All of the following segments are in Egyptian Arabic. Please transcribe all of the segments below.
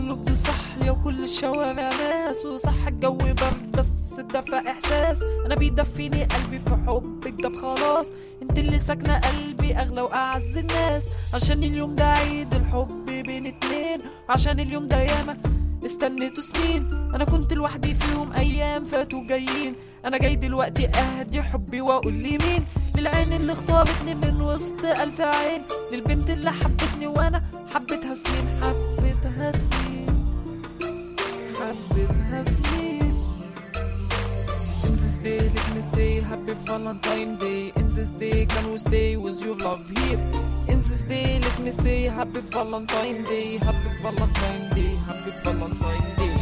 القلوب دي صاحية وكل الشوارع ناس وصح الجو برد بس الدفى احساس انا بيدفيني قلبي في حبك ده خلاص انت اللي ساكنة قلبي اغلى واعز الناس عشان اليوم ده عيد الحب بين اتنين عشان اليوم ده ياما استنيته سنين انا كنت لوحدي فيهم ايام فاتوا جايين انا جاي دلوقتي اهدي حبي واقول لي مين للعين اللي اختارتني من وسط الف عين للبنت اللي حبتني وانا حبيتها سنين حبيتها سنين حبيتها سنين In this day let me say happy Valentine Day In this day can we stay with your love here In this day let me say happy Valentine Day Happy Valentine Day Happy Valentine Day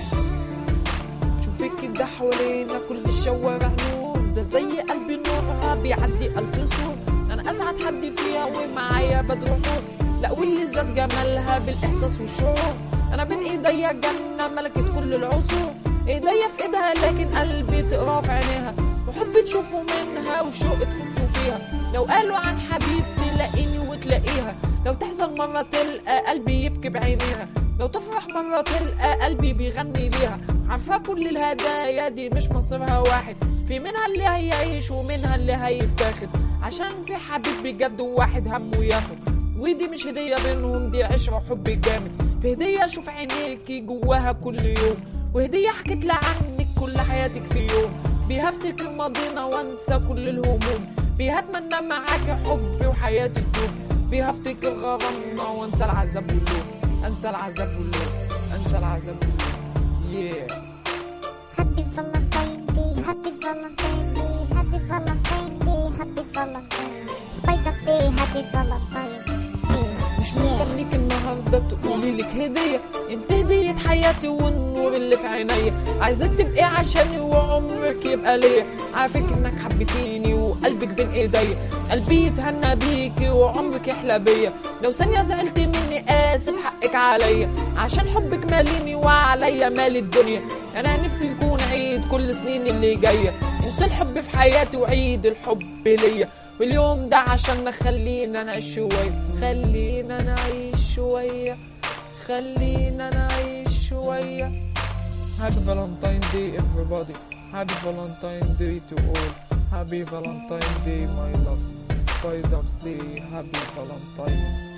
شوفك كده حوالينا كل الشوارع نور ده زي قلبي نورها بيعدي ألف سور أنا أسعد حد فيها ومعايا بدر نور لا واللي زاد جمالها بالإحساس والشعور أنا بين إيديا جنة ملكة كل العصور إيديا في إيدها لكن قلبي تقرا في عينيها وحب تشوفوا منها وشوق تحسوا فيها لو قالوا عن حبيب تلاقيني وتلاقيها لو تحزن مرة تلقى قلبي يبكي بعينيها لو تفرح مرة تلقى قلبي بيغني ليها عارفة كل الهدايا دي مش مصيرها واحد في منها اللي هيعيش ومنها اللي هيتاخد عشان في حبيب بجد واحد همه ياخد ودي مش هدية بينهم دي عشرة وحب جامد في هدية اشوف عينيكي جواها كل يوم وهدية حكيت لها عنك كل حياتك في يوم بيها افتكر ماضينا وانسى كل الهموم بيها اتمنى معاكي حبي وحياتي تدوم بيها افتكر غرامنا وانسى العذاب واللوم انسى العذاب واللوم انسى العذاب واللوم yeah. Happy Valentine Day, Happy Valentine Day, Happy Valentine Day, Happy Valentine. Spider say Happy Valentine Day. مش مستنيك النهارده تقولي لك هديه انت هديه حياتي والنور اللي في عينيا عايزك تبقي عشاني وعمرك يبقى ليا عارفك انك حبيتيني وقلبك بين ايديا قلبي يتهنى بيكي وعمرك يحلى بيا لو ثانيه زعلت مني اسف حقك عليا عشان حبك ماليني وعليا مال الدنيا انا نفسي يكون عيد كل سنين اللي جايه انت الحب في حياتي وعيد الحب ليا واليوم ده عشان خلينا نعيش شوية خلينا نعيش شوية خلينا نعيش شوية Happy Valentine Day everybody Happy Valentine Day to all Happy Valentine Day my love Spider say Happy Valentine